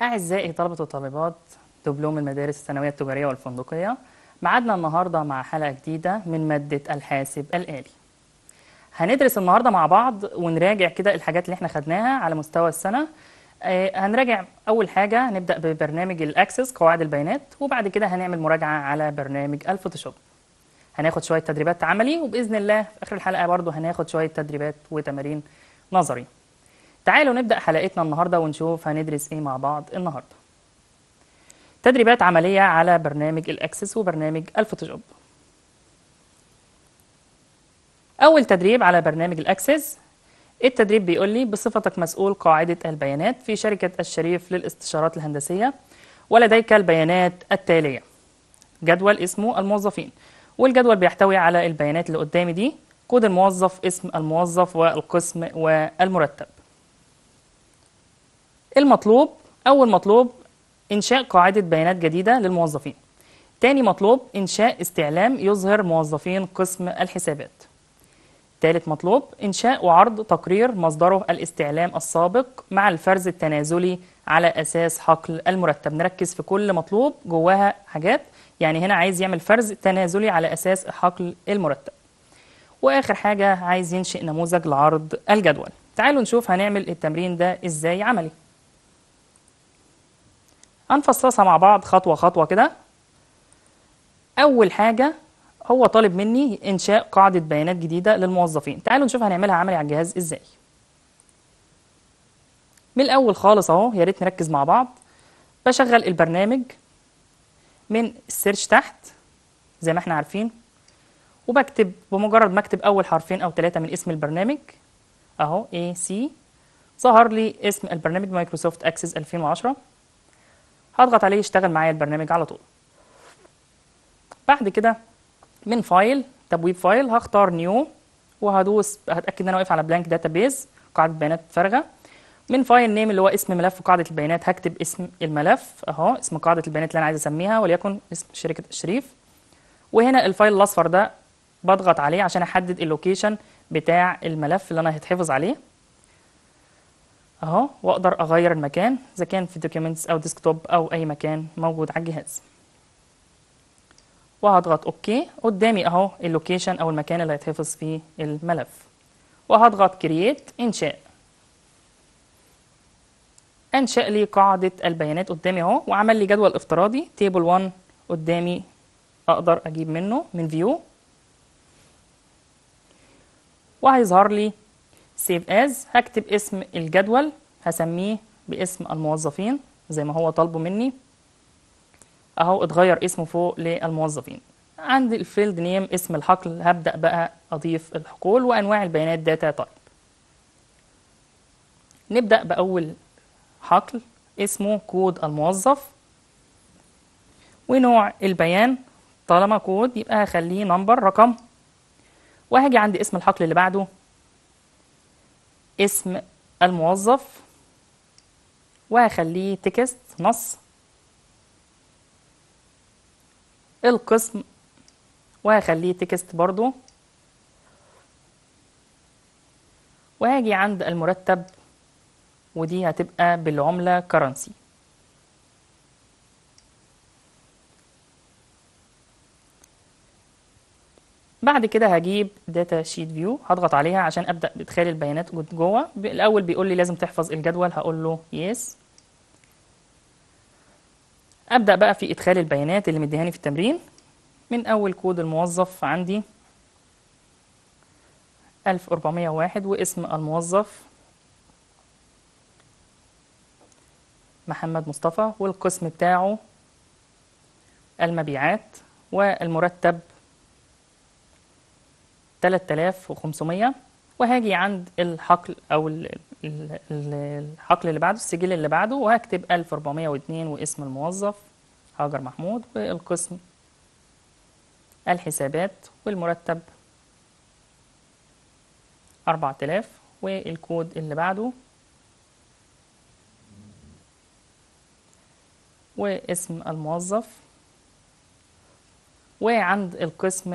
أعزائي طلبة وطالبات دبلوم المدارس الثانوية التجارية والفندقية معادنا النهاردة مع حلقة جديدة من مادة الحاسب الآلي هندرس النهاردة مع بعض ونراجع كده الحاجات اللي احنا خدناها على مستوى السنة آه، هنراجع أول حاجة هنبدأ ببرنامج الأكسس قواعد البيانات وبعد كده هنعمل مراجعة على برنامج الفوتوشوب هناخد شوية تدريبات عملي وبإذن الله في آخر الحلقة برضو هناخد شوية تدريبات وتمارين نظري تعالوا نبدأ حلقتنا النهاردة ونشوف هندرس إيه مع بعض النهاردة تدريبات عملية على برنامج الأكسس وبرنامج الفوتوشوب أول تدريب على برنامج الأكسس التدريب بيقول لي بصفتك مسؤول قاعدة البيانات في شركة الشريف للاستشارات الهندسية ولديك البيانات التالية جدول اسمه الموظفين والجدول بيحتوي على البيانات اللي قدامي دي كود الموظف اسم الموظف والقسم والمرتب المطلوب أول مطلوب إنشاء قاعدة بيانات جديدة للموظفين تاني مطلوب إنشاء استعلام يظهر موظفين قسم الحسابات ثالث مطلوب إنشاء وعرض تقرير مصدره الاستعلام السابق مع الفرز التنازلي على أساس حقل المرتب نركز في كل مطلوب جواها حاجات يعني هنا عايز يعمل فرز تنازلي على أساس حقل المرتب وآخر حاجة عايز ينشئ نموذج لعرض الجدول تعالوا نشوف هنعمل التمرين ده إزاي عملي هنفصصها مع بعض خطوة خطوة كده أول حاجة هو طالب مني إنشاء قاعدة بيانات جديدة للموظفين تعالوا نشوف هنعملها عملي على الجهاز إزاي من الأول خالص أهو يا ريت نركز مع بعض بشغل البرنامج من السيرش تحت زي ما احنا عارفين وبكتب بمجرد ما اكتب أول حرفين أو ثلاثة من اسم البرنامج أهو اي سي ظهر لي اسم البرنامج مايكروسوفت اكسس 2010 هضغط عليه يشتغل معايا البرنامج على طول بعد كده من فايل تبويب فايل هختار نيو وهدوس هتاكد ان انا واقف على بلانك داتابيز قاعده بيانات فارغه من فايل نيم اللي هو اسم ملف قاعده البيانات هكتب اسم الملف اهو اسم قاعده البيانات اللي انا عايز اسميها وليكن اسم شركه الشريف وهنا الفايل الاصفر ده بضغط عليه عشان احدد اللوكيشن بتاع الملف اللي انا هيتحفظ عليه اهو واقدر اغير المكان اذا كان في دوكيومنتس او ديسكتوب او اي مكان موجود على الجهاز وهضغط اوكي قدامي اهو اللوكيشن او المكان اللي هيتحفظ فيه الملف وهضغط كرييت انشاء انشأ لي قاعدة البيانات قدامي اهو وعمل لي جدول افتراضي تيبل 1 قدامي اقدر اجيب منه من فيو وهيظهر لي سيف از هكتب اسم الجدول هسميه باسم الموظفين زي ما هو طالبه مني اهو اتغير اسمه فوق للموظفين عند الفيلد نيم اسم الحقل هبدأ بقى اضيف الحقول وانواع البيانات داتا تايب نبدأ بأول حقل اسمه كود الموظف ونوع البيان طالما كود يبقى هخليه نمبر رقم وهاجي عند اسم الحقل اللي بعده اسم الموظف وهخليه تكست نص القسم وهخليه تكست برضو وهاجي عند المرتب ودي هتبقى بالعملة كرنسي بعد كده هجيب داتا شيت فيو هضغط عليها عشان ابدا بادخال البيانات جوه الاول بيقول لي لازم تحفظ الجدول هقول له يس ابدا بقى في ادخال البيانات اللي مديهاني في التمرين من اول كود الموظف عندي 1401 واسم الموظف محمد مصطفى والقسم بتاعه المبيعات والمرتب 3500 وهاجي عند الحقل او ال- ال- ال- الحقل اللي بعده السجل اللي بعده وهكتب 1402 واسم الموظف هاجر محمود والقسم الحسابات والمرتب 4000 والكود اللي بعده واسم الموظف وعند القسم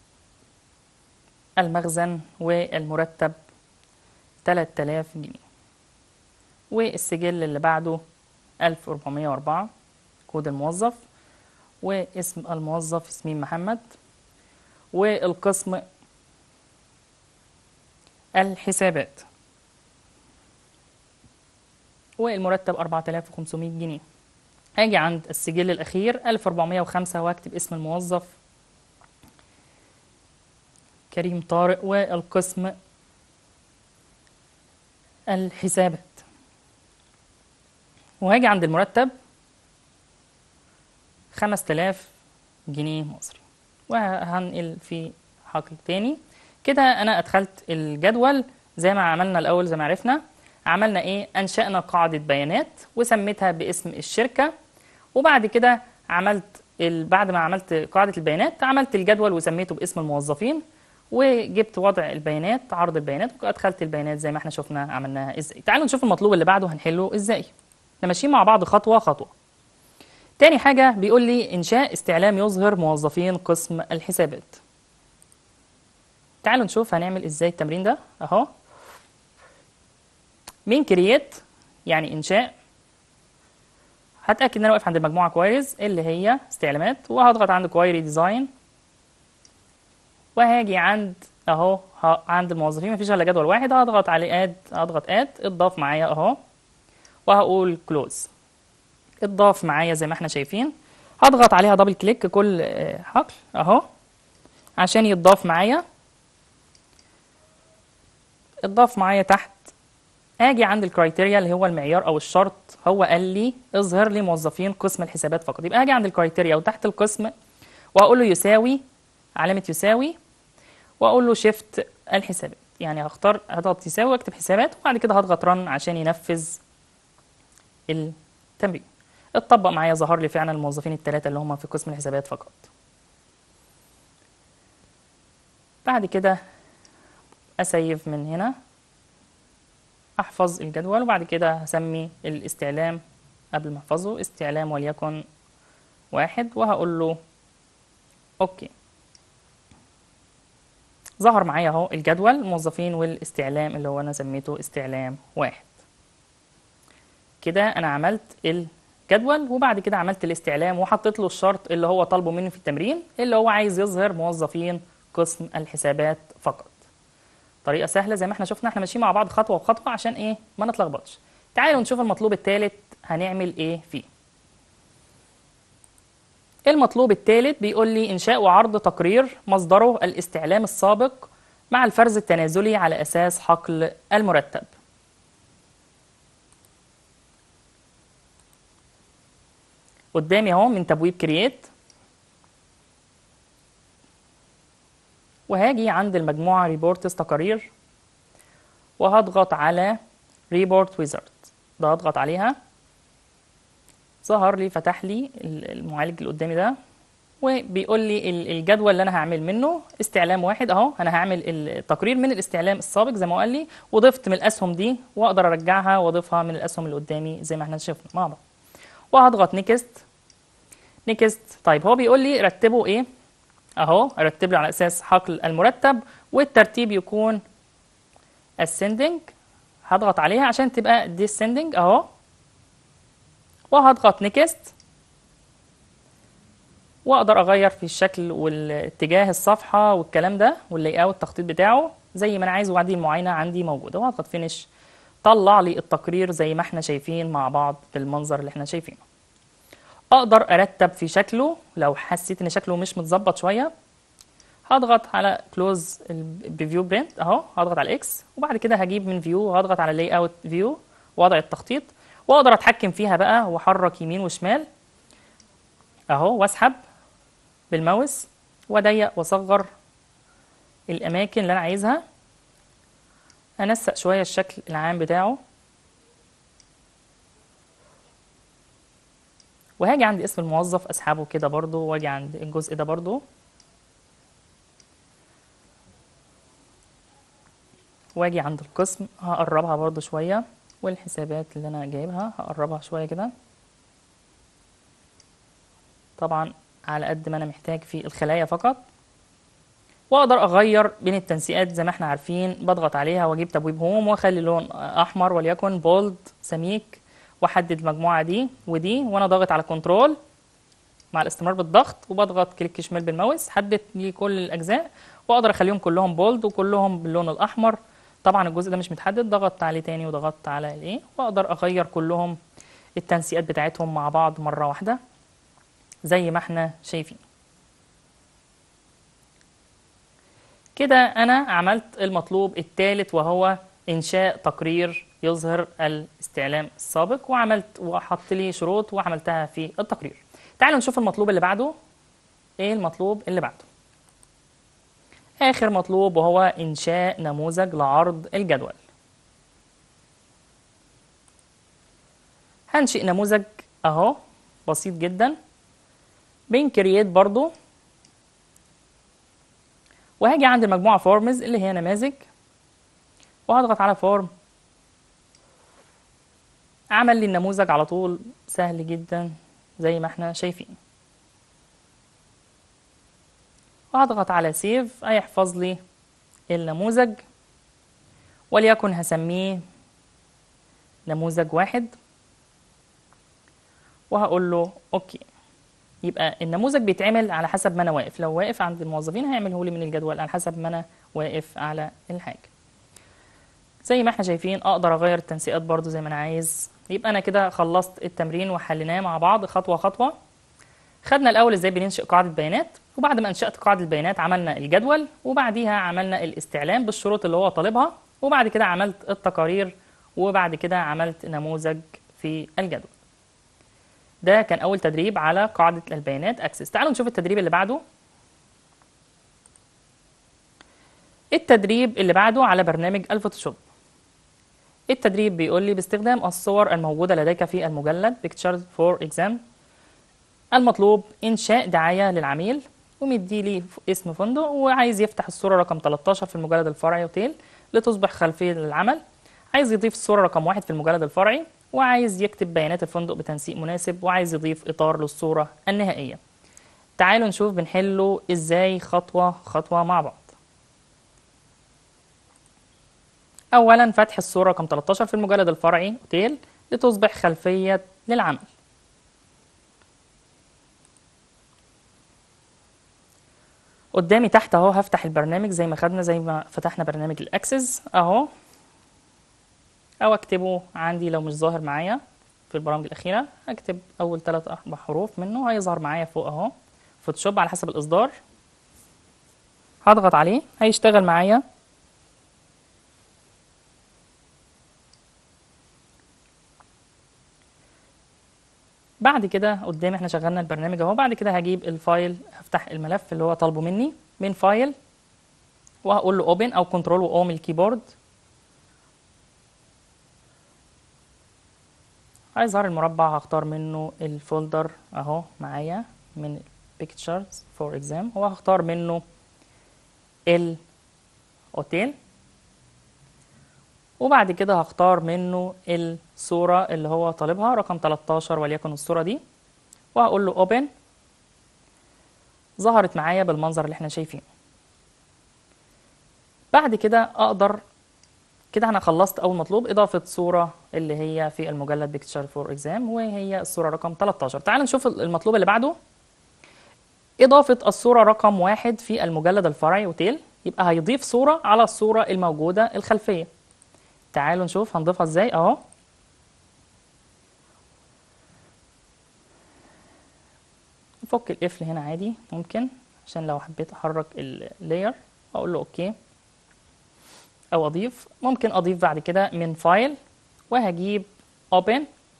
المخزن والمرتب 3000 جنيه والسجل اللي بعده 1404 كود الموظف واسم الموظف ياسمين محمد والقسم الحسابات والمرتب 4500 جنيه اجي عند السجل الاخير 1405 واكتب اسم الموظف كريم طارق والقسم الحسابات وهاجي عند المرتب 5000 جنيه مصري وهنقل في حقل تاني كده انا ادخلت الجدول زي ما عملنا الاول زي ما عرفنا عملنا ايه انشأنا قاعدة بيانات وسميتها باسم الشركة وبعد كده عملت ال... بعد ما عملت قاعدة البيانات عملت الجدول وسميته باسم الموظفين وجبت وضع البيانات عرض البيانات وادخلت البيانات زي ما احنا شفنا عملناها ازاي تعالوا نشوف المطلوب اللي بعده هنحله ازاي احنا ماشيين مع بعض خطوة خطوة تاني حاجة بيقول لي إنشاء استعلام يظهر موظفين قسم الحسابات تعالوا نشوف هنعمل إزاي التمرين ده أهو مين كرييت يعني إنشاء هتأكد إن أنا واقف عند المجموعة كويس اللي هي استعلامات وهضغط عند كوايري ديزاين وهاجي عند أهو ه- عند الموظفين مفيش إلا جدول واحد هضغط عليه اد هضغط اد اتضاف معايا أهو وهقول كلوز اتضاف معايا زي ما احنا شايفين هضغط عليها دبل كليك كل آه، حقل اهو عشان يتضاف معايا اتضاف معايا تحت اجي عند الكرايتيريا اللي هو المعيار او الشرط هو قال لي اظهر لي موظفين قسم الحسابات فقط يبقى اجي عند الكرايتيريا وتحت القسم واقول له يساوي علامة يساوي واقول له شيفت الحسابات يعني هختار هضغط يساوي واكتب حسابات وبعد كده هضغط رن عشان ينفذ التمرين اتطبق معايا ظهر لي فعلا الموظفين الثلاثة اللي هم في قسم الحسابات فقط بعد كده أسيف من هنا أحفظ الجدول وبعد كده هسمي الاستعلام قبل ما أحفظه استعلام وليكن واحد وهقول له أوكي ظهر معايا اهو الجدول الموظفين والاستعلام اللي هو أنا سميته استعلام واحد كده انا عملت الجدول وبعد كده عملت الاستعلام وحطيت له الشرط اللي هو طالبه مني في التمرين اللي هو عايز يظهر موظفين قسم الحسابات فقط طريقه سهله زي ما احنا شفنا احنا ماشيين مع بعض خطوه بخطوه عشان ايه ما نتلخبطش تعالوا نشوف المطلوب الثالث هنعمل ايه فيه المطلوب الثالث بيقول لي انشاء وعرض تقرير مصدره الاستعلام السابق مع الفرز التنازلي على اساس حقل المرتب قدامي اهو من تبويب كرييت وهاجي عند المجموعة ريبورتس تقارير وهضغط على ريبورت ويزارد ده هضغط عليها ظهر لي فتح لي المعالج اللي قدامي ده وبيقول لي ال- الجدول اللي انا هعمل منه استعلام واحد اهو انا هعمل التقرير من الاستعلام السابق زي ما هو قال لي وضفت من الاسهم دي واقدر ارجعها واضيفها من الاسهم اللي قدامي زي ما احنا شفنا مع بعض وهضغط نيكست نيكست طيب هو بيقول لي رتبه ايه اهو ارتب له على اساس حقل المرتب والترتيب يكون ascending هضغط عليها عشان تبقى descending اهو وهضغط نيكست واقدر اغير في الشكل والاتجاه الصفحه والكلام ده واللاي اوت التخطيط بتاعه زي ما انا عايز وعندي المعاينه عندي موجوده وهضغط فينيش طلع لي التقرير زي ما احنا شايفين مع بعض بالمنظر اللي احنا شايفينه اقدر ارتب في شكله لو حسيت ان شكله مش متظبط شويه هضغط على كلوز بفيو برنت اهو هضغط على اكس وبعد كده هجيب من فيو وهضغط على لاي اوت فيو وضع التخطيط واقدر اتحكم فيها بقى واحرك يمين وشمال اهو واسحب بالماوس واضيق واصغر الاماكن اللي انا عايزها انسق شويه الشكل العام بتاعه وهاجي عند اسم الموظف اسحبه كده برضو واجي عند الجزء ده برضو واجي عند القسم هقربها برضو شوية والحسابات اللي انا جايبها هقربها شوية كده طبعا على قد ما انا محتاج في الخلايا فقط واقدر اغير بين التنسيقات زي ما احنا عارفين بضغط عليها واجيب تبويب هوم واخلي لون احمر وليكن بولد سميك واحدد المجموعه دي ودي وانا ضاغط على كنترول مع الاستمرار بالضغط وبضغط كليك شمال بالماوس حدد لي كل الاجزاء واقدر اخليهم كلهم بولد وكلهم باللون الاحمر طبعا الجزء ده مش متحدد ضغطت عليه تاني وضغطت على الايه واقدر اغير كلهم التنسيقات بتاعتهم مع بعض مره واحده زي ما احنا شايفين كده انا عملت المطلوب الثالث وهو انشاء تقرير يظهر الاستعلام السابق وعملت وحط لي شروط وعملتها في التقرير تعالوا نشوف المطلوب اللي بعده ايه المطلوب اللي بعده اخر مطلوب وهو انشاء نموذج لعرض الجدول هنشئ نموذج اهو بسيط جدا بين كرييت برضو وهاجي عند المجموعة فورمز اللي هي نماذج وهضغط على فورم عمل لي النموذج على طول سهل جدا زي ما احنا شايفين وهضغط على سيف هيحفظ لي النموذج وليكن هسميه نموذج واحد وهقول له اوكي يبقى النموذج بيتعمل على حسب ما انا واقف لو واقف عند الموظفين هيعمله لي من الجدول على حسب ما انا واقف على الحاجه زي ما احنا شايفين اقدر اغير التنسيقات برضو زي ما انا عايز يبقى انا كده خلصت التمرين وحليناه مع بعض خطوه خطوه خدنا الاول ازاي بننشئ قاعده بيانات وبعد ما انشات قاعده البيانات عملنا الجدول وبعديها عملنا الاستعلام بالشروط اللي هو طالبها وبعد كده عملت التقارير وبعد كده عملت نموذج في الجدول ده كان اول تدريب على قاعده البيانات اكسس تعالوا نشوف التدريب اللي بعده التدريب اللي بعده على برنامج الفوتوشوب التدريب بيقول لي باستخدام الصور الموجودة لديك في المجلد Pictures for Exam المطلوب إنشاء دعاية للعميل ومدي لي اسم فندق وعايز يفتح الصورة رقم 13 في المجلد الفرعي اوتيل لتصبح خلفية للعمل عايز يضيف الصورة رقم واحد في المجلد الفرعي وعايز يكتب بيانات الفندق بتنسيق مناسب وعايز يضيف إطار للصورة النهائية تعالوا نشوف بنحله إزاي خطوة خطوة مع بعض أولا فتح الصورة رقم 13 في المجلد الفرعي أوتيل لتصبح خلفية للعمل قدامي تحت اهو هفتح البرنامج زي ما خدنا زي ما فتحنا برنامج الاكسس اهو او اكتبه عندي لو مش ظاهر معايا في البرامج الاخيره اكتب اول ثلاث اربع حروف منه هيظهر معايا فوق اهو فوتوشوب على حسب الاصدار هضغط عليه هيشتغل معايا بعد كده قدامي احنا شغلنا البرنامج اهو بعد كده هجيب الفايل هفتح الملف اللي هو طالبه مني من فايل وهقول له اوبن او كنترول واو من الكيبورد هيظهر المربع هختار منه الفولدر اهو معايا من pictures for exam وهختار منه الاوتيل وبعد كده هختار منه الصورة اللي هو طالبها رقم 13 وليكن الصورة دي وهقول له open ظهرت معايا بالمنظر اللي احنا شايفينه بعد كده اقدر كده انا خلصت اول مطلوب اضافة صورة اللي هي في المجلد picture for exam وهي الصورة رقم 13 تعال نشوف المطلوب اللي بعده إضافة الصورة رقم واحد في المجلد الفرعي اوتيل يبقى هيضيف صورة على الصورة الموجودة الخلفية تعالوا نشوف هنضيفها ازاي اهو نفك القفل هنا عادي ممكن عشان لو حبيت احرك اللاير اقول له اوكي او اضيف ممكن اضيف بعد كده من فايل وهجيب open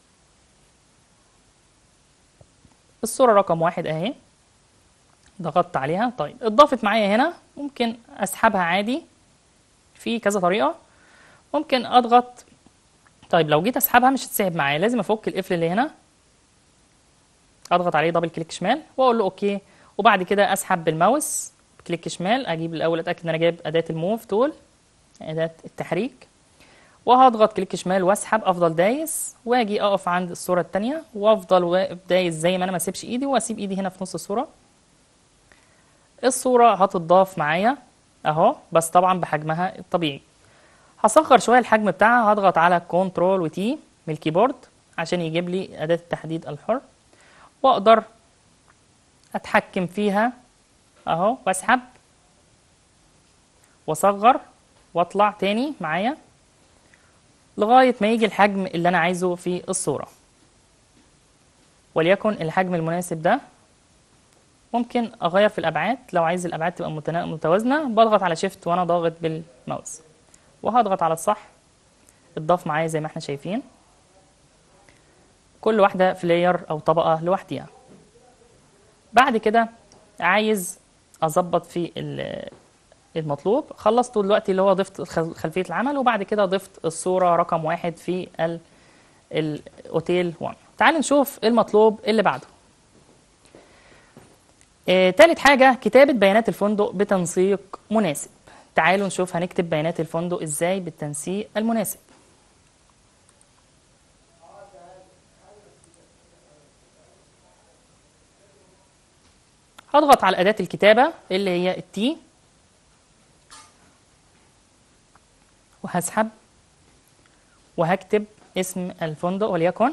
الصورة رقم واحد اهي ضغطت عليها طيب اتضافت معايا هنا ممكن اسحبها عادي في كذا طريقة ممكن اضغط طيب لو جيت اسحبها مش هتسحب معايا لازم افك القفل اللي هنا اضغط عليه دبل كليك شمال واقول له اوكي وبعد كده اسحب بالماوس كليك شمال اجيب الاول اتاكد ان انا جايب اداه الموف تول اداه التحريك وهضغط كليك شمال واسحب افضل دايس واجي اقف عند الصوره الثانيه وافضل واقف دايس زي ما انا ما اسيبش ايدي واسيب ايدي هنا في نص الصوره الصوره هتضاف معايا اهو بس طبعا بحجمها الطبيعي هصغر شويه الحجم بتاعها هضغط على كنترول وتي من الكيبورد عشان يجيب لي أداة التحديد الحر وأقدر أتحكم فيها أهو وأسحب وأصغر وأطلع تاني معايا لغاية ما يجي الحجم اللي أنا عايزه في الصورة وليكن الحجم المناسب ده ممكن أغير في الأبعاد لو عايز الأبعاد تبقى متنا- متوازنة بضغط على شيفت وأنا ضاغط بالماوس وهضغط على الصح اتضاف معايا زي ما احنا شايفين كل واحدة في لاير أو طبقة لوحديها بعد كده عايز أظبط في ال- المطلوب خلصته دلوقتي اللي هو ضفت خل- خلفية العمل وبعد كده ضفت الصورة رقم واحد في ال- الأوتيل 1 تعال نشوف المطلوب اللي بعده آه، تالت حاجة كتابة بيانات الفندق بتنسيق مناسب تعالوا نشوف هنكتب بيانات الفندق ازاي بالتنسيق المناسب هضغط على أداة الكتابة اللي هي التي وهسحب وهكتب اسم الفندق وليكن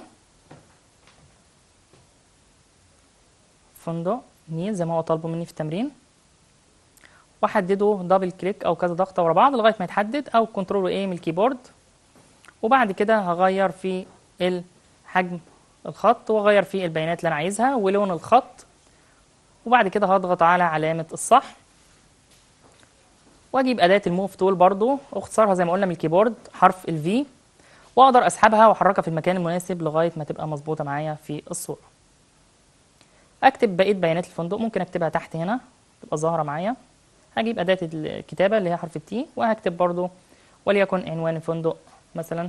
فندق نيل زي ما هو طالبه مني في التمرين واحدده دبل كليك او كذا ضغطه ورا بعض لغايه ما يتحدد او كنترول ايه من الكيبورد وبعد كده هغير في الحجم الخط واغير في البيانات اللي انا عايزها ولون الخط وبعد كده هضغط على علامه الصح واجيب اداه الموف تول برضو واختصارها زي ما قلنا من الكيبورد حرف الفي واقدر اسحبها واحركها في المكان المناسب لغايه ما تبقى مظبوطه معايا في الصوره اكتب بقيه بيانات الفندق ممكن اكتبها تحت هنا تبقى ظاهره معايا هجيب اداه الكتابه اللي هي حرف التي وهكتب برضو وليكن عنوان الفندق مثلا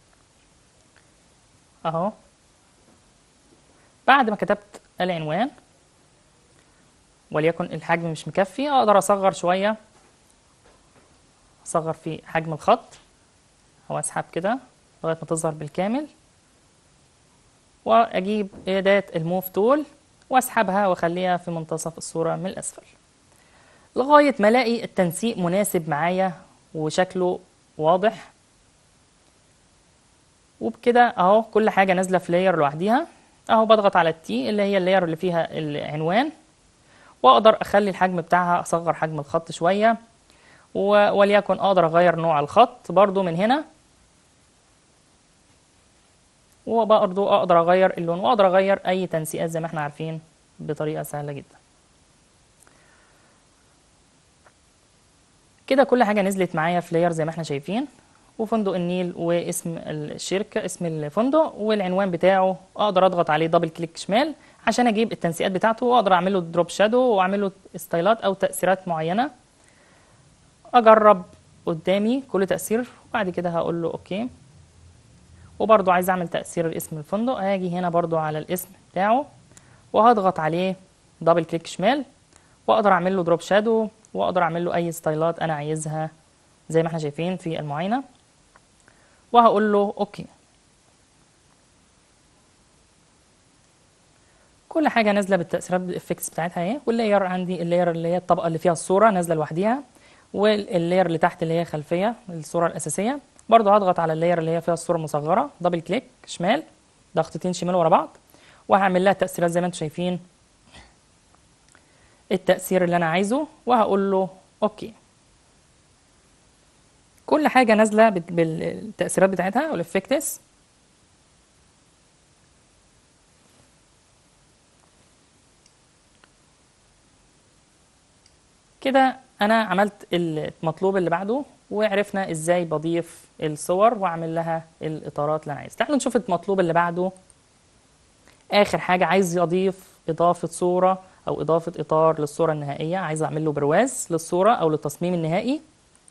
اهو بعد ما كتبت العنوان وليكن الحجم مش مكفي اقدر اصغر شويه اصغر في حجم الخط او اسحب كده لغايه ما تظهر بالكامل واجيب اداه الموف تول واسحبها واخليها في منتصف الصوره من الاسفل لغايه ما الاقي التنسيق مناسب معايا وشكله واضح وبكده اهو كل حاجه نازله في لاير لوحديها اهو بضغط على التي اللي هي اللاير اللي فيها العنوان واقدر اخلي الحجم بتاعها اصغر حجم الخط شويه و- وليكن اقدر اغير نوع الخط برضو من هنا وبرضو اقدر اغير اللون واقدر اغير اي تنسيقات زي ما احنا عارفين بطريقه سهله جدا كده كل حاجه نزلت معايا في لاير زي ما احنا شايفين وفندق النيل واسم الشركه اسم الفندق والعنوان بتاعه اقدر اضغط عليه دبل كليك شمال عشان اجيب التنسيقات بتاعته واقدر اعمل له دروب شادو واعمل له ستايلات او تاثيرات معينه اجرب قدامي كل تاثير وبعد كده هقول له اوكي وبرضو عايز اعمل تاثير اسم الفندق هاجي هنا برضو على الاسم بتاعه وهضغط عليه دبل كليك شمال واقدر اعمل له دروب شادو واقدر اعمل له اي ستايلات انا عايزها زي ما احنا شايفين في المعاينه وهقول له اوكي كل حاجه نازله بالتاثيرات بالافكتس بتاعتها اهي واللاير عندي اللاير اللي هي الطبقه اللي فيها الصوره نازله لوحديها واللاير اللي تحت اللي هي خلفيه الصوره الاساسيه برضو هضغط على اللاير اللي هي فيها الصوره المصغره دبل كليك شمال ضغطتين شمال ورا بعض وهعمل لها تاثيرات زي ما انتم شايفين التاثير اللي انا عايزه وهقول له اوكي كل حاجه نازله بت- بالتاثيرات بتاعتها والافكتس كده انا عملت المطلوب اللي بعده وعرفنا ازاي بضيف الصور واعمل لها الاطارات اللي انا عايزها تعالوا نشوف المطلوب اللي بعده اخر حاجه عايز اضيف اضافه صوره او اضافه اطار للصوره النهائيه عايز اعمل له برواز للصوره او للتصميم النهائي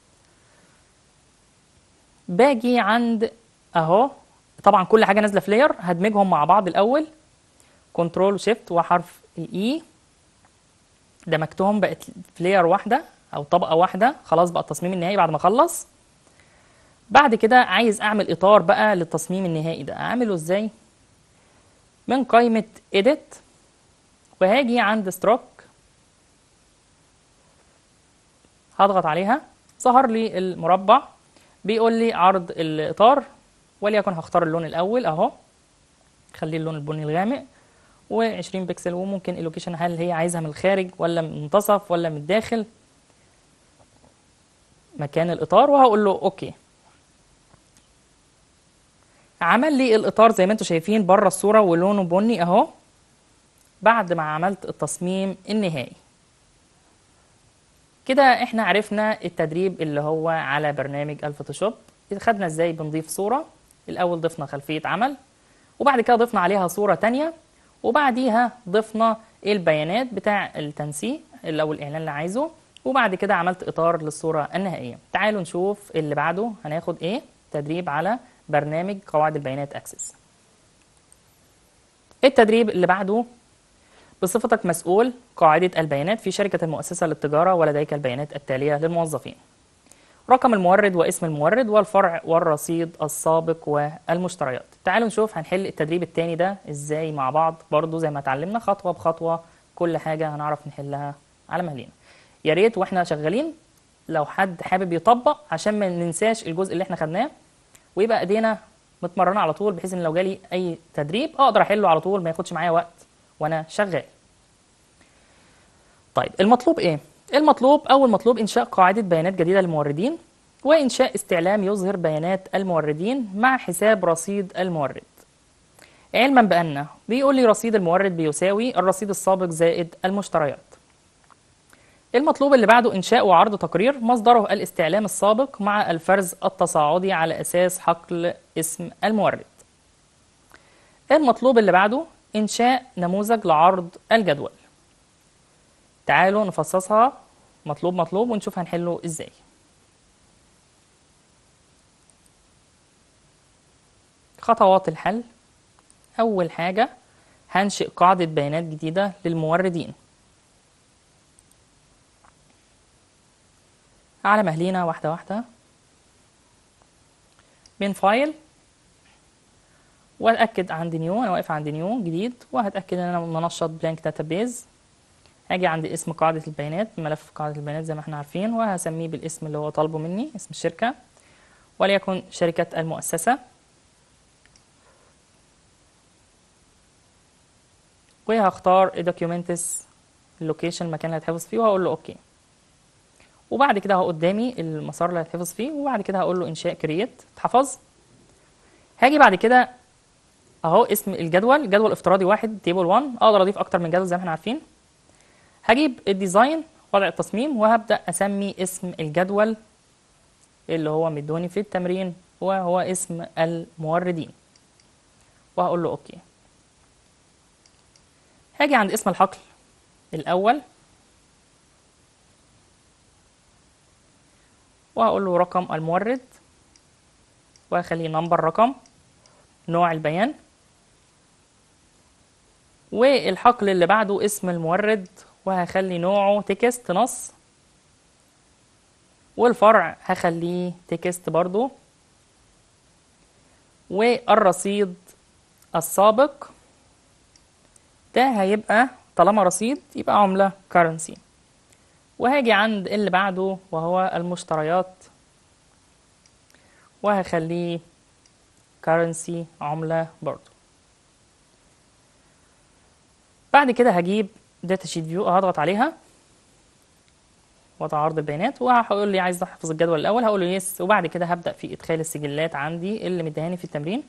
باجي عند اهو طبعا كل حاجه نازله في لاير هدمجهم مع بعض الاول كنترول شيفت وحرف الاي دمجتهم بقت في لاير واحده او طبقه واحده خلاص بقى التصميم النهائي بعد ما اخلص بعد كده عايز اعمل اطار بقى للتصميم النهائي ده اعمله ازاي من قائمه edit وهاجي عند ستروك هضغط عليها ظهر لي المربع بيقول لي عرض الاطار وليكن هختار اللون الاول اهو خليه اللون البني الغامق و20 بكسل وممكن اللوكيشن هل هي عايزها من الخارج ولا من المنتصف ولا من الداخل مكان الاطار وهقول له اوكي عمل لي الاطار زي ما انتم شايفين بره الصوره ولونه بني اهو بعد ما عملت التصميم النهائي كده احنا عرفنا التدريب اللي هو على برنامج الفوتوشوب خدنا ازاي بنضيف صورة الاول ضفنا خلفية عمل وبعد كده ضفنا عليها صورة تانية وبعديها ضفنا البيانات بتاع التنسيق اللي او الاعلان اللي عايزه وبعد كده عملت اطار للصورة النهائية تعالوا نشوف اللي بعده هناخد ايه تدريب على برنامج قواعد البيانات اكسس التدريب اللي بعده بصفتك مسؤول قاعدة البيانات في شركة المؤسسة للتجارة ولديك البيانات التالية للموظفين رقم المورد واسم المورد والفرع والرصيد السابق والمشتريات تعالوا نشوف هنحل التدريب التاني ده ازاي مع بعض برضو زي ما اتعلمنا خطوة بخطوة كل حاجة هنعرف نحلها على مهلنا يا ريت واحنا شغالين لو حد حابب يطبق عشان ما ننساش الجزء اللي احنا خدناه ويبقى ايدينا متمرنه على طول بحيث ان لو جالي اي تدريب اقدر احله على طول ما ياخدش معايا وقت وانا شغال طيب المطلوب ايه المطلوب اول مطلوب انشاء قاعده بيانات جديده للموردين وانشاء استعلام يظهر بيانات الموردين مع حساب رصيد المورد علما بان بيقول لي رصيد المورد بيساوي الرصيد السابق زائد المشتريات المطلوب اللي بعده إنشاء وعرض تقرير مصدره الاستعلام السابق مع الفرز التصاعدي على أساس حقل اسم المورد المطلوب اللي بعده إنشاء نموذج لعرض الجدول تعالوا نفصصها مطلوب مطلوب ونشوف هنحله إزاي خطوات الحل أول حاجة هنشئ قاعدة بيانات جديدة للموردين على مهلينا واحدة واحدة من فايل واتأكد عند نيو أنا واقف عند نيو جديد وهتأكد إن أنا منشط بلانك داتابيز هاجي عند اسم قاعدة البيانات ملف قاعدة البيانات زي ما احنا عارفين وهسميه بالاسم اللي هو طالبه مني اسم الشركة وليكن شركة المؤسسة وهختار الدوكيومنتس اللوكيشن المكان اللي هتحفظ فيه وهقول له اوكي وبعد كده اهو قدامي المسار اللي هيتحفظ فيه وبعد كده هقول له انشاء كرييت اتحفظ هاجي بعد كده اهو اسم الجدول جدول افتراضي واحد تيبل 1 اقدر اضيف اكتر من جدول زي ما احنا عارفين هجيب الديزاين وضع التصميم وهبدا اسمي اسم الجدول اللي هو مدوني في التمرين وهو اسم الموردين وهقول له اوكي هاجي عند اسم الحقل الاول وهقول له رقم المورد وهخليه نمبر رقم نوع البيان والحقل اللي بعده اسم المورد وهخلي نوعه تكست نص والفرع هخليه تكست برضو والرصيد السابق ده هيبقى طالما رصيد يبقى عملة كرنسي وهاجي عند اللي بعده وهو المشتريات وهخليه كرنسي عملة برضو بعد كده هجيب داتا شيت فيو هضغط عليها وضع عرض البيانات وهقول لي عايز احفظ الجدول الاول هقول له يس وبعد كده هبدا في ادخال السجلات عندي اللي مديهاني في التمرين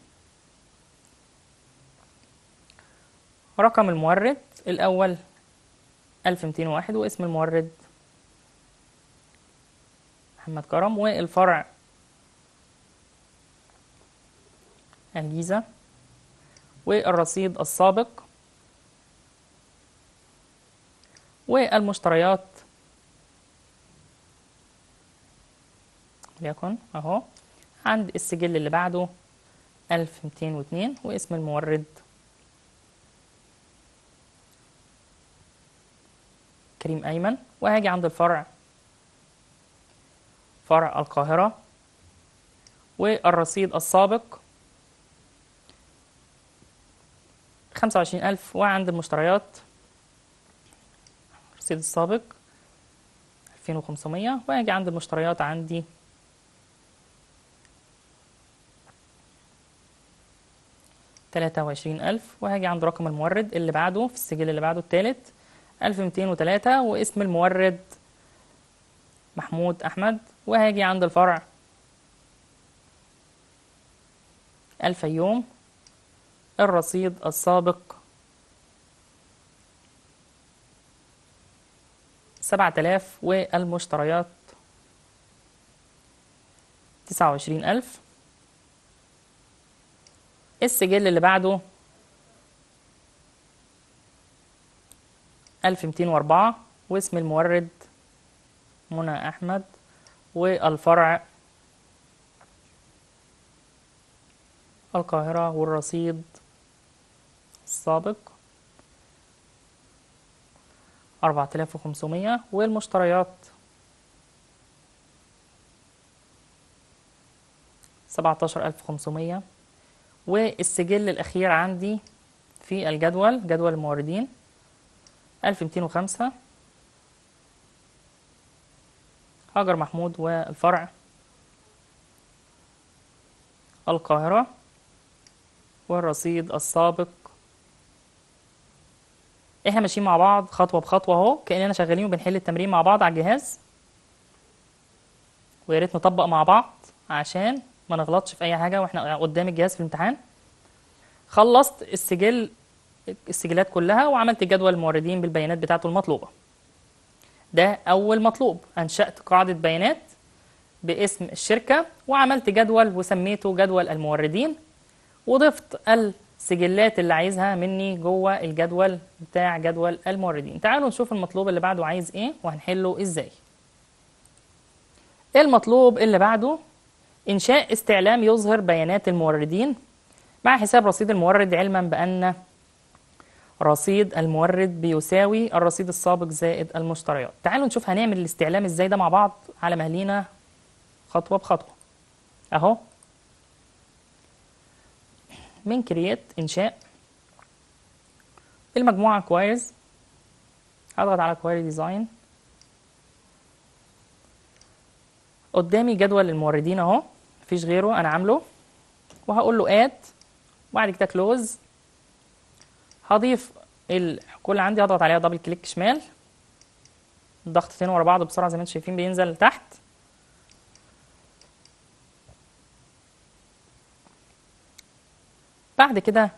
رقم المورد الاول 1201 واسم المورد محمد كرم والفرع الجيزة والرصيد السابق والمشتريات ليكن اهو عند السجل اللي بعده 1202 واسم المورد كريم أيمن وهاجي عند الفرع فرع القاهرة والرصيد السابق خمسة وعشرين ألف وعند المشتريات الرصيد السابق ألفين وخمسمية وأجي عند المشتريات عندي تلاتة وعشرين ألف وهاجي عند رقم المورد اللي بعده في السجل اللي بعده التالت ألف ميتين وتلاتة واسم المورد محمود أحمد وهاجي عند الفرع الفيوم الرصيد السابق سبعة آلاف والمشتريات تسعة وعشرين ألف السجل اللي بعده ألف ميتين وأربعة واسم المورد منى أحمد والفرع القاهرة والرصيد السابق أربعة آلاف وخمسمية والمشتريات سبعتاشر ألف وخمسمية والسجل الأخير عندي في الجدول جدول الموردين ألف ميتين وخمسة هاجر محمود والفرع القاهرة والرصيد السابق احنا ماشيين مع بعض خطوة بخطوة اهو كأننا شغالين وبنحل التمرين مع بعض على الجهاز ويا ريت نطبق مع بعض عشان ما نغلطش في أي حاجة واحنا قدام الجهاز في الامتحان خلصت السجل السجلات كلها وعملت جدول الموردين بالبيانات بتاعته المطلوبة ده أول مطلوب أنشأت قاعدة بيانات باسم الشركة وعملت جدول وسميته جدول الموردين وضفت السجلات اللي عايزها مني جوه الجدول بتاع جدول الموردين تعالوا نشوف المطلوب اللي بعده عايز ايه وهنحله ازاي المطلوب اللي بعده إنشاء استعلام يظهر بيانات الموردين مع حساب رصيد المورد علما بأن رصيد المورد بيساوي الرصيد السابق زائد المشتريات تعالوا نشوف هنعمل الاستعلام ازاي ده مع بعض على مهلينا خطوة بخطوة اهو من كرييت انشاء المجموعة كويرز هضغط على كويري ديزاين قدامي جدول الموردين اهو مفيش غيره انا عامله وهقول له اد وبعد كده كلوز هضيف الحقول اللي عندي هضغط عليها دبل كليك شمال ضغطتين ورا بعض بسرعه زي ما انتم شايفين بينزل تحت بعد كده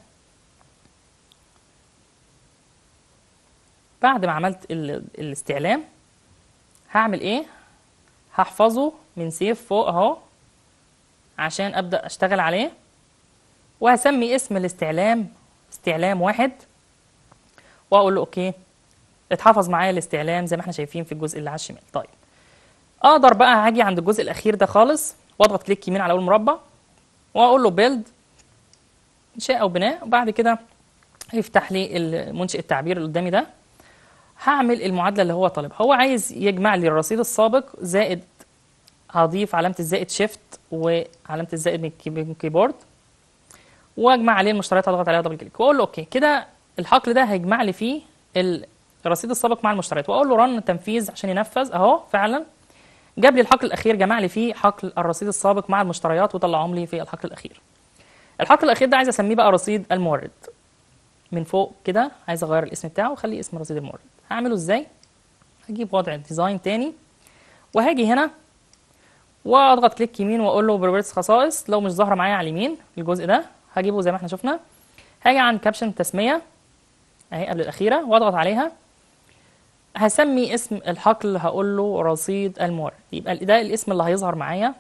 بعد ما عملت ال- الاستعلام هعمل ايه هحفظه من سيف فوق اهو عشان ابدا اشتغل عليه وهسمي اسم الاستعلام استعلام واحد واقول له اوكي اتحفظ معايا الاستعلام زي ما احنا شايفين في الجزء اللي على الشمال طيب اقدر بقى هاجي عند الجزء الاخير ده خالص واضغط كليك يمين على اول مربع واقول له بيلد انشاء او بناء وبعد كده هيفتح لي المنشئ التعبير اللي قدامي ده هعمل المعادله اللي هو طالبها هو عايز يجمع لي الرصيد السابق زائد هضيف علامه الزائد شيفت وعلامه الزائد من الكي- من الكيبورد واجمع عليه المشتريات هضغط عليها دبل كليك واقول له اوكي كده الحقل ده هيجمع لي فيه ال- الرصيد السابق مع المشتريات واقول له رن تنفيذ عشان ينفذ اهو فعلا جاب لي الحقل الاخير جمع لي فيه حقل الرصيد السابق مع المشتريات وطلعهم لي في الحقل الاخير الحقل الاخير ده عايز اسميه بقى رصيد المورد من فوق كده عايز اغير الاسم بتاعه واخليه اسم رصيد المورد هعمله ازاي هجيب وضع ديزاين تاني وهاجي هنا واضغط كليك يمين واقول له بروبرتس خصائص لو مش ظاهره معايا على اليمين الجزء ده هجيبه زي ما احنا شفنا هاجي عند كابشن تسميه اهي قبل الاخيره واضغط عليها هسمي اسم الحقل هقول له رصيد المورد يبقى ده الاسم اللي هيظهر معايا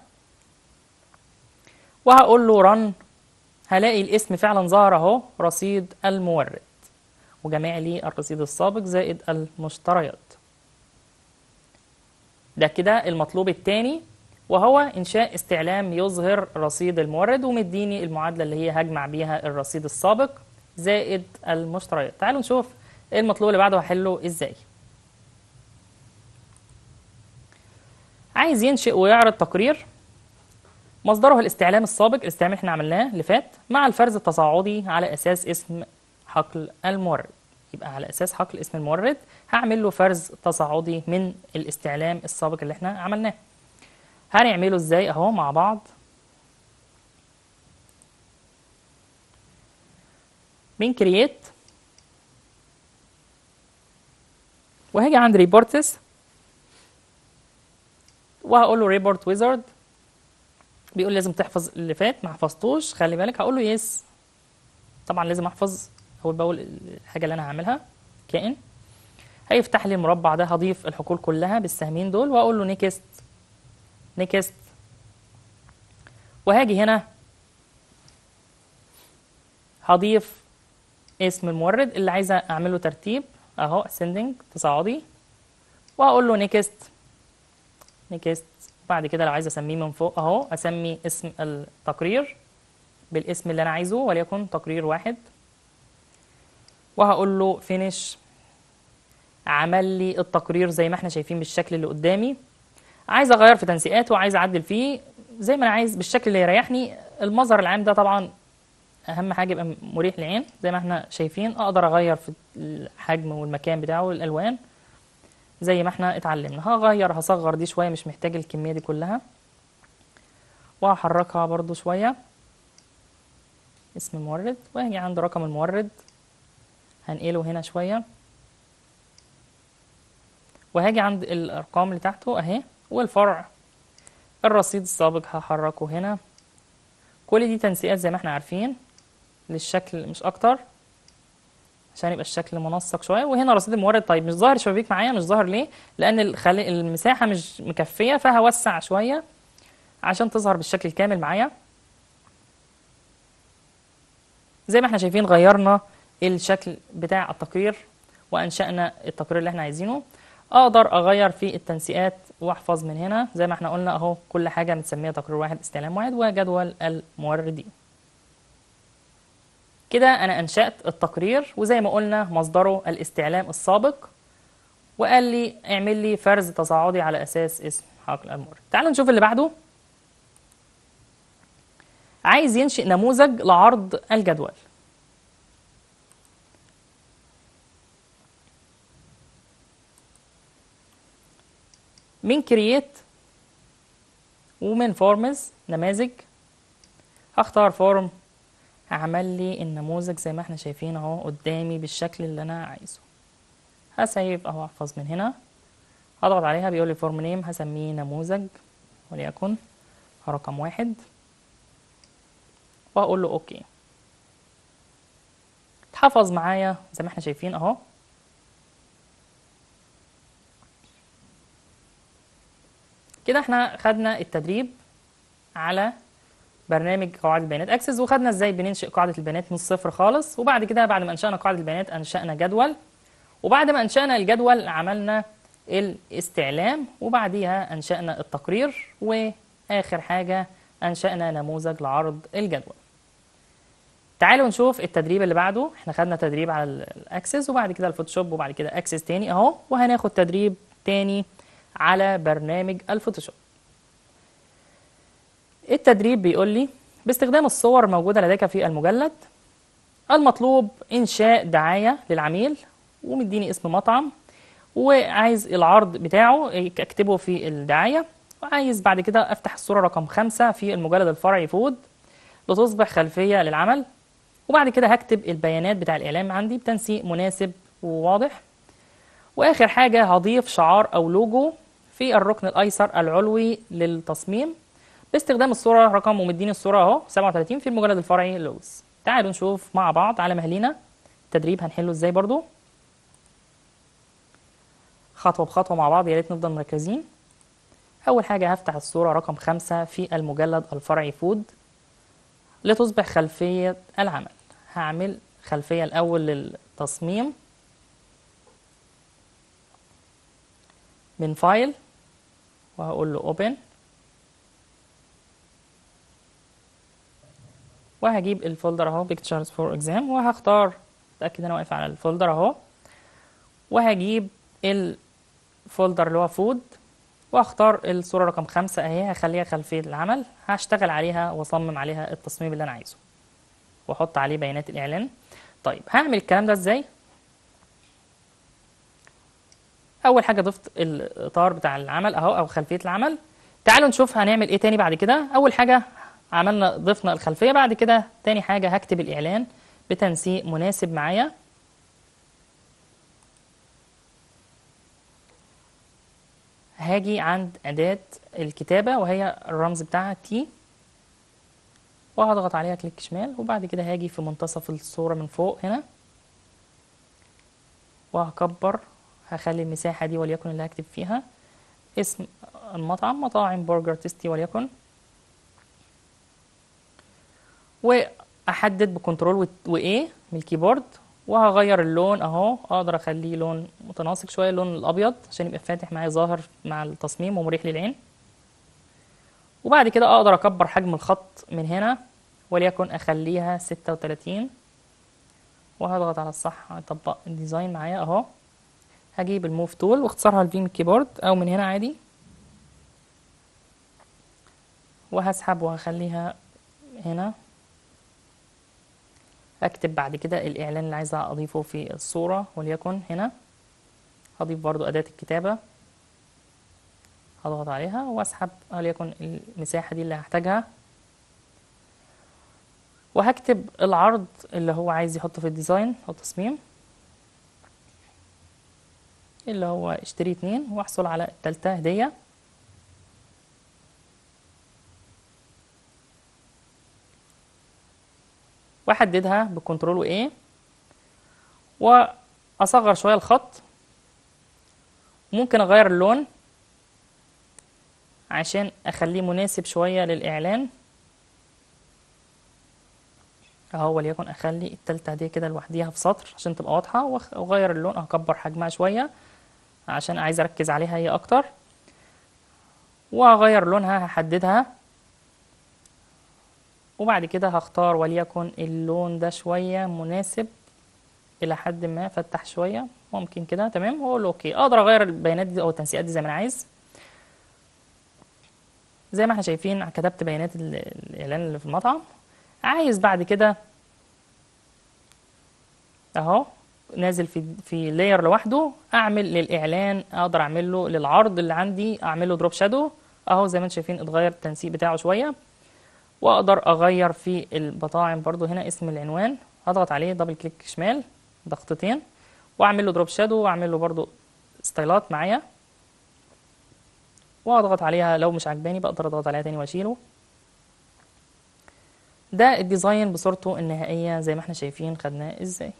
وهقول له رن هلاقي الاسم فعلا ظهر اهو رصيد المورد وجمع لي الرصيد السابق زائد المشتريات ده كده المطلوب الثاني وهو إنشاء استعلام يظهر رصيد المورد ومديني المعادلة اللي هي هجمع بيها الرصيد السابق زائد المشتريات تعالوا نشوف ايه المطلوب اللي بعده هحله ازاي عايز ينشئ ويعرض تقرير مصدره الاستعلام السابق الاستعلام اللي احنا عملناه اللي فات مع الفرز التصاعدي على اساس اسم حقل المورد يبقى على اساس حقل اسم المورد هعمل له فرز تصاعدي من الاستعلام السابق اللي احنا عملناه هنعمله ازاي اهو مع بعض من كرييت وهاجي عند ريبورتس وهقول له ريبورت ويزارد بيقول لازم تحفظ اللي فات ما حفظتوش خلي بالك هقول له يس طبعا لازم احفظ اول باول الحاجه اللي انا هعملها كائن هيفتح لي المربع ده هضيف الحقول كلها بالسهمين دول واقول له نيكست نيكست وهاجي هنا هضيف اسم المورد اللي عايزه اعمله ترتيب اهو ascending تصاعدي وهقول له نيكست نيكست بعد كده لو عايز اسميه من فوق اهو اسمي اسم التقرير بالاسم اللي انا عايزه وليكن تقرير واحد وهقول له فينيش عمل لي التقرير زي ما احنا شايفين بالشكل اللي قدامي عايز اغير في تنسيقاته وعايز اعدل فيه زي ما انا عايز بالشكل اللي يريحني المظهر العام ده طبعا اهم حاجه يبقى مريح للعين زي ما احنا شايفين اقدر اغير في الحجم والمكان بتاعه والالوان زي ما احنا اتعلمنا هغير هصغر دي شويه مش محتاج الكميه دي كلها وهحركها برضو شويه اسم المورد وهاجي عند رقم المورد هنقله هنا شويه وهاجي عند الارقام اللي تحته اهي والفرع الرصيد السابق هحركه هنا كل دي تنسيقات زي ما احنا عارفين للشكل مش اكتر عشان يبقى الشكل منسق شويه وهنا رصيد المورد طيب مش ظاهر شبابيك معايا مش ظاهر ليه لان الخلي... المساحه مش مكفيه فهوسع شويه عشان تظهر بالشكل الكامل معايا زي ما احنا شايفين غيرنا الشكل بتاع التقرير وانشأنا التقرير اللي احنا عايزينه اقدر اغير في التنسيقات واحفظ من هنا زي ما احنا قلنا اهو كل حاجه متسميه تقرير واحد استعلام واحد وجدول الموردين كده انا انشأت التقرير وزي ما قلنا مصدره الاستعلام السابق وقال لي اعمل لي فرز تصاعدي على اساس اسم حقل المورد تعالوا نشوف اللي بعده عايز ينشئ نموذج لعرض الجدول من كرييت ومن فورمز نماذج هختار فورم هعمل لي النموذج زي ما احنا شايفين اهو قدامي بالشكل اللي انا عايزه هسيف اهو احفظ من هنا هضغط عليها بيقول لي فورم نيم هسميه نموذج وليكن رقم واحد وهقول له اوكي اتحفظ معايا زي ما احنا شايفين اهو كده احنا خدنا التدريب على برنامج قواعد البيانات اكسس وخدنا ازاي بننشئ قاعده البيانات من الصفر خالص وبعد كده بعد ما انشانا قاعده البيانات انشانا جدول وبعد ما انشانا الجدول عملنا الاستعلام وبعديها انشانا التقرير واخر حاجه انشانا نموذج لعرض الجدول تعالوا نشوف التدريب اللي بعده احنا خدنا تدريب على الاكسس وبعد كده الفوتوشوب وبعد كده اكسس تاني اهو وهناخد تدريب تاني على برنامج الفوتوشوب التدريب بيقول لي باستخدام الصور الموجودة لديك في المجلد المطلوب إنشاء دعاية للعميل ومديني اسم مطعم وعايز العرض بتاعه اكتبه في الدعاية وعايز بعد كده افتح الصورة رقم خمسة في المجلد الفرعي فود لتصبح خلفية للعمل وبعد كده هكتب البيانات بتاع الإعلام عندي بتنسيق مناسب وواضح وآخر حاجة هضيف شعار أو لوجو في الركن الأيسر العلوي للتصميم باستخدام الصورة رقم ومديني الصورة أهو 37 في المجلد الفرعي لوجز تعالوا نشوف مع بعض على مهلنا التدريب هنحله ازاي برضو خطوة بخطوة مع بعض يا ريت نفضل مركزين أول حاجة هفتح الصورة رقم خمسة في المجلد الفرعي فود لتصبح خلفية العمل هعمل خلفية الأول للتصميم من فايل وهقول له open وهجيب الفولدر اهو pictures for exam وهختار اتاكد انا واقف على الفولدر اهو وهجيب الفولدر اللي هو فود واختار الصوره رقم خمسة اهي هخليها خلفيه العمل هشتغل عليها واصمم عليها التصميم اللي انا عايزه واحط عليه بيانات الاعلان طيب هعمل الكلام ده ازاي اول حاجه ضفت الاطار بتاع العمل اهو او خلفيه العمل تعالوا نشوف هنعمل ايه تاني بعد كده اول حاجه عملنا ضفنا الخلفيه بعد كده تاني حاجه هكتب الاعلان بتنسيق مناسب معايا هاجي عند أداة الكتابة وهي الرمز بتاعها تي وهضغط عليها كليك شمال وبعد كده هاجي في منتصف الصورة من فوق هنا وهكبر هخلي المساحة دي وليكن اللي هكتب فيها اسم المطعم مطاعم برجر تيستي وليكن واحدد بكنترول وايه من الكيبورد وهغير اللون اهو اقدر اخليه لون متناسق شويه اللون الابيض عشان يبقى فاتح معايا ظاهر مع التصميم ومريح للعين وبعد كده اقدر اكبر حجم الخط من هنا وليكن اخليها 36 وهضغط على الصح اطبق الديزاين معايا اهو هجيب الموف تول واختصارها الفي من الكيبورد او من هنا عادي وهسحب وهخليها هنا اكتب بعد كده الاعلان اللي عايزه اضيفه في الصوره وليكن هنا هضيف برضو اداه الكتابه هضغط عليها واسحب وليكن المساحه دي اللي هحتاجها وهكتب العرض اللي هو عايز يحطه في الديزاين او التصميم اللي هو اشتري اتنين واحصل على التالتة هدية واحددها بكنترول وايه واصغر شوية الخط ممكن اغير اللون عشان اخليه مناسب شوية للاعلان اهو وليكن اخلي التالتة دي كده لوحديها في سطر عشان تبقى واضحة واغير اللون هكبر حجمها شوية عشان عايز اركز عليها هي اكتر وهغير لونها هحددها وبعد كده هختار وليكن اللون ده شوية مناسب الى حد ما فتح شوية ممكن كده تمام واقول اوكي اقدر اغير البيانات دي او التنسيقات دي زي ما انا عايز زي ما احنا شايفين كتبت بيانات الاعلان اللي في المطعم عايز بعد كده اهو نازل في في لاير لوحده اعمل للاعلان اقدر اعمل له للعرض اللي عندي اعمل له دروب شادو اهو زي ما انتم شايفين اتغير التنسيق بتاعه شويه واقدر اغير في المطاعم برضو هنا اسم العنوان اضغط عليه دبل كليك شمال ضغطتين واعمل له دروب شادو واعمل له برضو ستايلات معايا واضغط عليها لو مش عجباني بقدر اضغط عليها تاني واشيله ده الديزاين بصورته النهائية زي ما احنا شايفين خدناه ازاي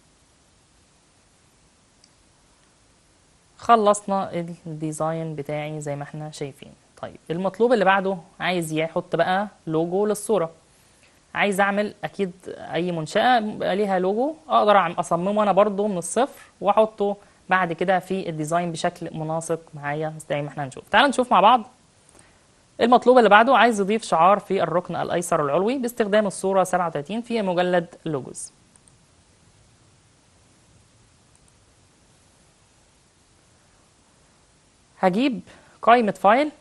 خلصنا الديزاين بتاعي زي ما احنا شايفين طيب المطلوب اللي بعده عايز يحط بقى لوجو للصورة عايز اعمل اكيد اي منشأة ليها لوجو اقدر اصممه انا برضو من الصفر واحطه بعد كده في الديزاين بشكل مناسق معايا زي ما احنا هنشوف تعال نشوف مع بعض المطلوب اللي بعده عايز يضيف شعار في الركن الايسر العلوي باستخدام الصورة 37 في مجلد لوجوز هجيب قائمة فايل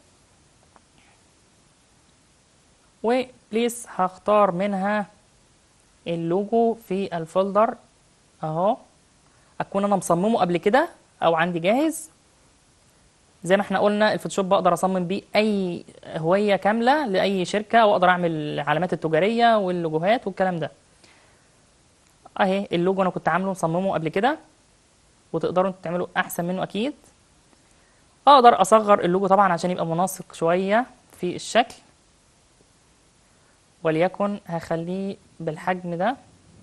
وبليس هختار منها اللوجو في الفولدر اهو اكون انا مصممه قبل كده او عندي جاهز زي ما احنا قلنا الفوتوشوب بقدر اصمم بيه اي هوية كاملة لاي شركة واقدر اعمل العلامات التجارية واللوجوهات والكلام ده اهي اللوجو انا كنت عامله مصممه قبل كده وتقدروا انتوا تعملوا احسن منه اكيد اقدر اصغر اللوجو طبعا عشان يبقى مناسق شوية في الشكل وليكن هخليه بالحجم ده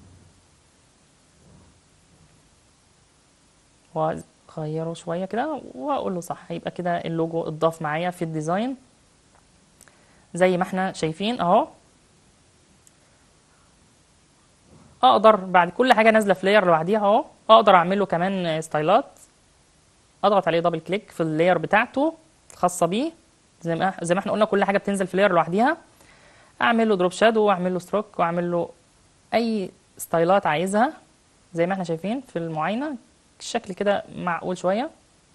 واغيره شوية كده واقول له صح يبقى كده اللوجو اتضاف معايا في الديزاين زي ما احنا شايفين اهو اقدر بعد كل حاجة نازلة في لاير لوحديها اهو اقدر اعمل له كمان ستايلات اضغط عليه دبل كليك في اللاير بتاعته الخاصه بيه زي ما زي ما احنا قلنا كل حاجه بتنزل في لاير لوحديها اعمل له دروب شادو واعمل له ستروك واعمل له اي ستايلات عايزها زي ما احنا شايفين في المعاينه الشكل كده معقول شويه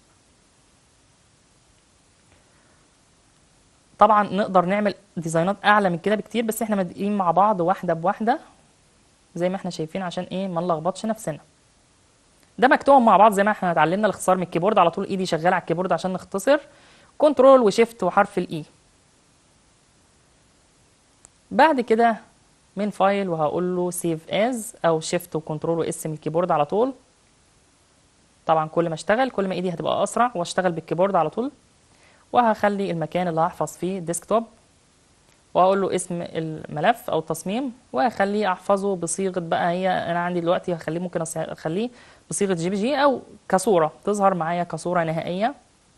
طبعا نقدر نعمل ديزاينات اعلى من كده بكتير بس احنا بادئين مع بعض واحده بواحده زي ما احنا شايفين عشان ايه ما نلخبطش نفسنا ده مكتوب مع بعض زي ما احنا اتعلمنا الاختصار من الكيبورد على طول ايدي شغاله على الكيبورد عشان نختصر كنترول وشيفت وحرف الاي بعد كده من فايل وهقول له سيف از او شيفت وكنترول واس من الكيبورد على طول طبعا كل ما اشتغل كل ما ايدي هتبقى اسرع واشتغل بالكيبورد على طول وهخلي المكان اللي هحفظ فيه ديسكتوب واقول له اسم الملف او التصميم وهخليه احفظه بصيغه بقى هي انا عندي دلوقتي هخليه ممكن أص- اخليه بصيغه جي بي جي او كصوره تظهر معايا كصوره نهائيه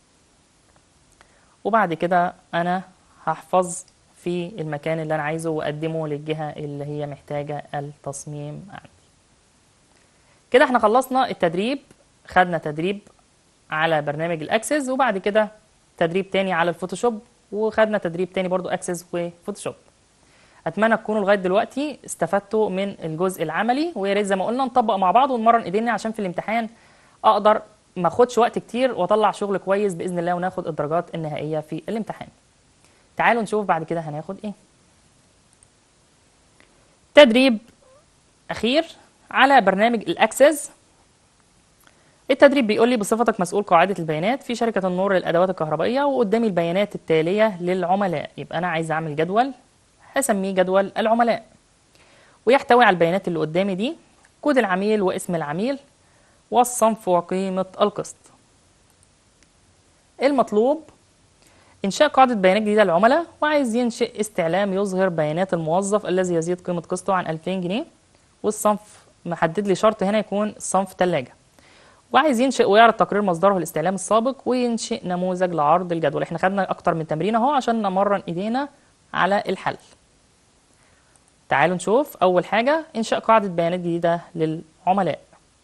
وبعد كده انا هحفظ في المكان اللي انا عايزه واقدمه للجهه اللي هي محتاجه التصميم عندي كده احنا خلصنا التدريب خدنا تدريب على برنامج الاكسس وبعد كده تدريب تاني على الفوتوشوب وخدنا تدريب تاني برضو اكسس وفوتوشوب اتمنى تكونوا لغايه دلوقتي استفدتوا من الجزء العملي ويا ريت زي ما قلنا نطبق مع بعض ونمرن ايدينا عشان في الامتحان اقدر ما اخدش وقت كتير واطلع شغل كويس باذن الله وناخد الدرجات النهائيه في الامتحان تعالوا نشوف بعد كده هناخد ايه تدريب اخير على برنامج الاكسس التدريب بيقول لي بصفتك مسؤول قاعدة البيانات في شركة النور للأدوات الكهربائية وقدامي البيانات التالية للعملاء يبقى أنا عايز أعمل جدول هسميه جدول العملاء ويحتوي على البيانات اللي قدامي دي كود العميل واسم العميل والصنف وقيمة القسط المطلوب إنشاء قاعدة بيانات جديدة للعملاء وعايز ينشئ استعلام يظهر بيانات الموظف الذي يزيد قيمة قسطه عن 2000 جنيه والصنف محدد لي شرط هنا يكون صنف ثلاجة وعايز ينشئ ويعرض تقرير مصدره الاستعلام السابق وينشئ نموذج لعرض الجدول احنا خدنا اكتر من تمرين اهو عشان نمرن ايدينا على الحل تعالوا نشوف اول حاجة انشاء قاعدة بيانات جديدة للعملاء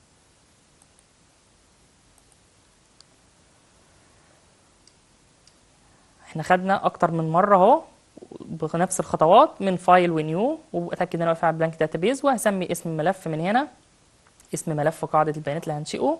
احنا خدنا اكتر من مرة اهو بنفس الخطوات من فايل ونيو واتاكد ان انا واقف على بلانك داتابيز وهسمي اسم الملف من هنا اسم ملف قاعدة البيانات اللي هنشئه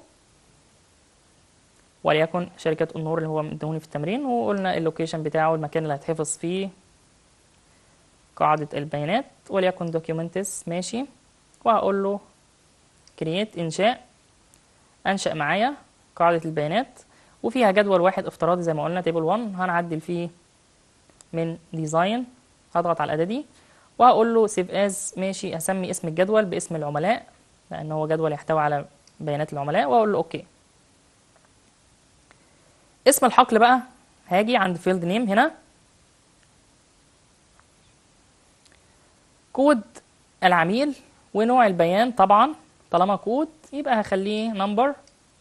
وليكن شركة النور اللي هو مدوني في التمرين وقلنا اللوكيشن بتاعه المكان اللي هيتحفظ فيه قاعدة البيانات وليكن دوكيومنتس ماشي وهقول له كرييت انشاء انشأ معايا قاعدة البيانات وفيها جدول واحد افتراضي زي ما قلنا تيبل 1 هنعدل فيه من ديزاين هضغط على الأداة دي وهقول له سيف از ماشي هسمي اسم الجدول باسم العملاء لأن هو جدول يحتوي على بيانات العملاء وأقول له أوكي اسم الحقل بقى هاجي عند فيلد نيم هنا كود العميل ونوع البيان طبعا طالما كود يبقى هخليه نمبر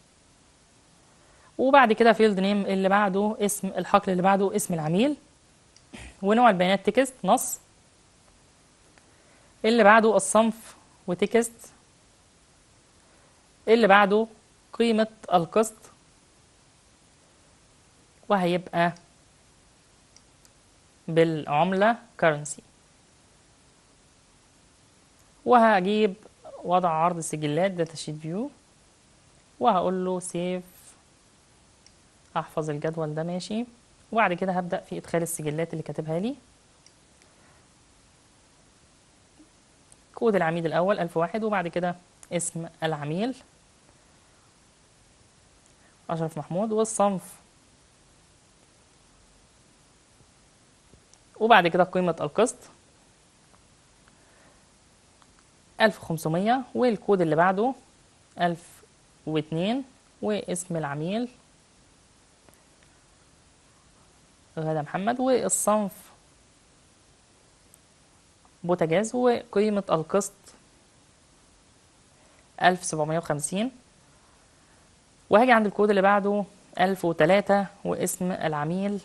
وبعد كده فيلد نيم اللي بعده اسم الحقل اللي بعده اسم العميل ونوع البيانات تكست نص اللي بعده الصنف وتكست اللي بعده قيمة القسط وهيبقى بالعملة currency وهجيب وضع عرض السجلات داتا شيت فيو وهقول له سيف احفظ الجدول ده ماشي وبعد كده هبدأ في ادخال السجلات اللي كاتبها لي كود العميل الاول 1001 وبعد كده اسم العميل أشرف محمود والصنف وبعد كده قيمة القسط 1500 والكود اللي بعده 1002 واسم العميل غادة محمد والصنف بوتاجاز وقيمة القسط 1750 وهاجي عند الكود اللي بعده 1003 واسم العميل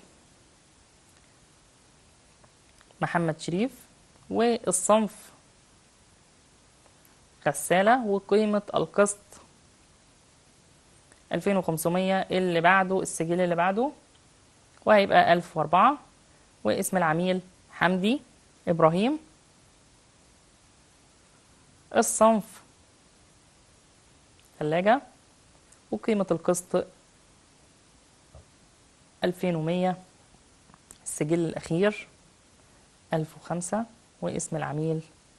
محمد شريف والصنف غسالة وقيمة القسط 2500 اللي بعده السجل اللي بعده وهيبقى 1004 واسم العميل حمدي إبراهيم الصنف ثلاجة وقيمة القسط 2100 السجل الأخير 1005 واسم العميل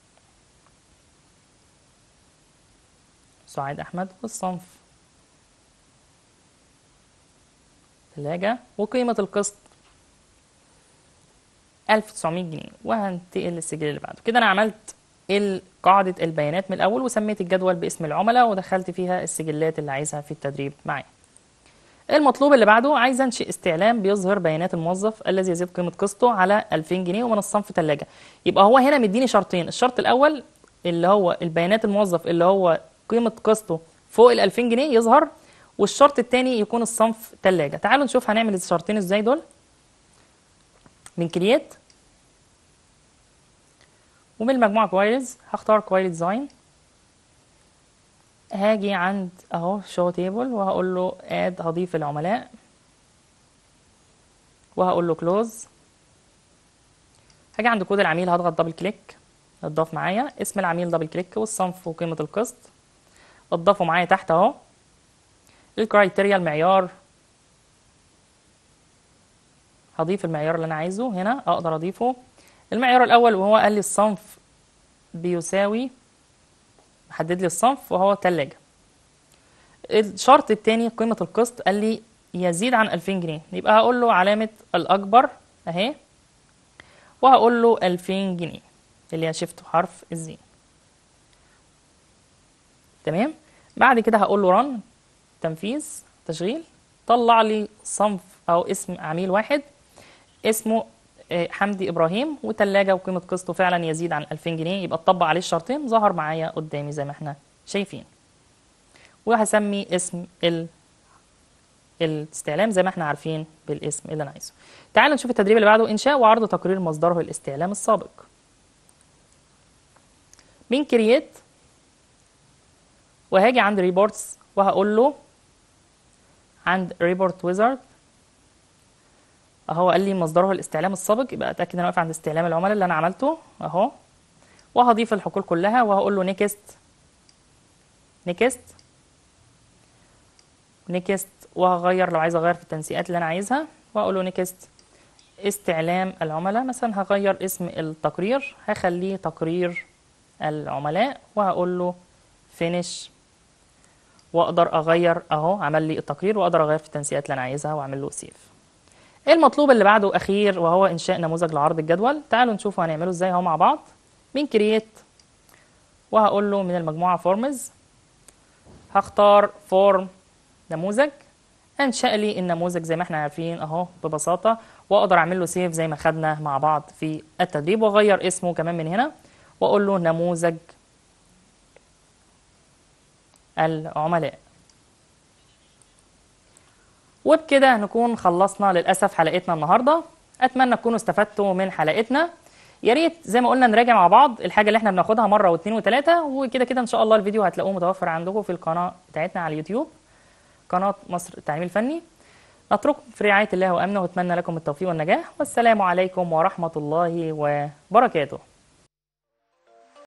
سعاد أحمد والصنف ثلاجة وقيمة القسط 1900 جنيه وهنتقل للسجل اللي بعده كده أنا عملت ال- قاعدة البيانات من الأول وسميت الجدول باسم العملاء ودخلت فيها السجلات اللي عايزها في التدريب معايا المطلوب اللي بعده عايز انشئ استعلام بيظهر بيانات الموظف الذي يزيد قيمة قسطه على 2000 جنيه ومن الصنف ثلاجة يبقى هو هنا مديني شرطين الشرط الأول اللي هو البيانات الموظف اللي هو قيمة قسطه فوق ال 2000 جنيه يظهر والشرط الثاني يكون الصنف ثلاجة تعالوا نشوف هنعمل الشرطين ازاي دول من كرييت ومن المجموعة كويريز هختار كويري ديزاين هاجي عند اهو شو تيبل وهقول له اد هضيف العملاء وهقول له كلوز هاجي عند كود العميل هضغط دبل كليك اتضاف معايا اسم العميل دبل كليك والصنف وقيمة القسط اتضافوا معايا تحت اهو الكرايتيريا المعيار هضيف المعيار اللي انا عايزه هنا اقدر اضيفه المعيار الاول وهو قال لي الصنف بيساوي حدد لي الصنف وهو تلاجة الشرط التاني قيمة القسط قال لي يزيد عن 2000 جنيه يبقى هقول له علامة الأكبر أهي وهقول له 2000 جنيه اللي هي شيفت حرف الزين تمام بعد كده هقول له رن تنفيذ تشغيل طلع لي صنف أو اسم عميل واحد اسمه آه، حمدي ابراهيم وتلاجة وقيمة قسطه فعلا يزيد عن 2000 جنيه يبقى اتطبق عليه الشرطين ظهر معايا قدامي زي ما احنا شايفين وهسمي اسم ال الاستعلام زي ما احنا عارفين بالاسم اللي انا عايزه تعالوا نشوف التدريب اللي بعده انشاء وعرض تقرير مصدره الاستعلام السابق من كرييت وهاجي عند ريبورتس وهقول له عند ريبورت ويزارد اهو قال لي مصدره الاستعلام السابق يبقى اتاكد ان انا واقف عند استعلام العملاء اللي انا عملته اهو وهضيف الحقول كلها وهقول له نيكست نيكست نيكست وهغير لو عايز اغير في التنسيقات اللي انا عايزها وهقول له نيكست استعلام العملاء مثلا هغير اسم التقرير هخليه تقرير العملاء وهقول له فينيش واقدر اغير اهو عمل لي التقرير واقدر اغير في التنسيقات اللي انا عايزها واعمل له سيف المطلوب اللي بعده اخير وهو انشاء نموذج لعرض الجدول تعالوا نشوف هنعمله ازاي اهو مع بعض من كرييت وهقول له من المجموعه فورمز هختار فورم نموذج انشأ لي النموذج زي ما احنا عارفين اهو ببساطه واقدر اعمل له سيف زي ما خدنا مع بعض في التدريب واغير اسمه كمان من هنا واقول له نموذج العملاء وبكده نكون خلصنا للأسف حلقتنا النهاردة أتمنى تكونوا استفدتوا من حلقتنا يا ريت زي ما قلنا نراجع مع بعض الحاجة اللي احنا بناخدها مرة واثنين وثلاثة وكده كده إن شاء الله الفيديو هتلاقوه متوفر عندكم في القناة بتاعتنا على اليوتيوب قناة مصر التعليم الفني نترككم في رعاية الله وأمنه وأتمنى لكم التوفيق والنجاح والسلام عليكم ورحمة الله وبركاته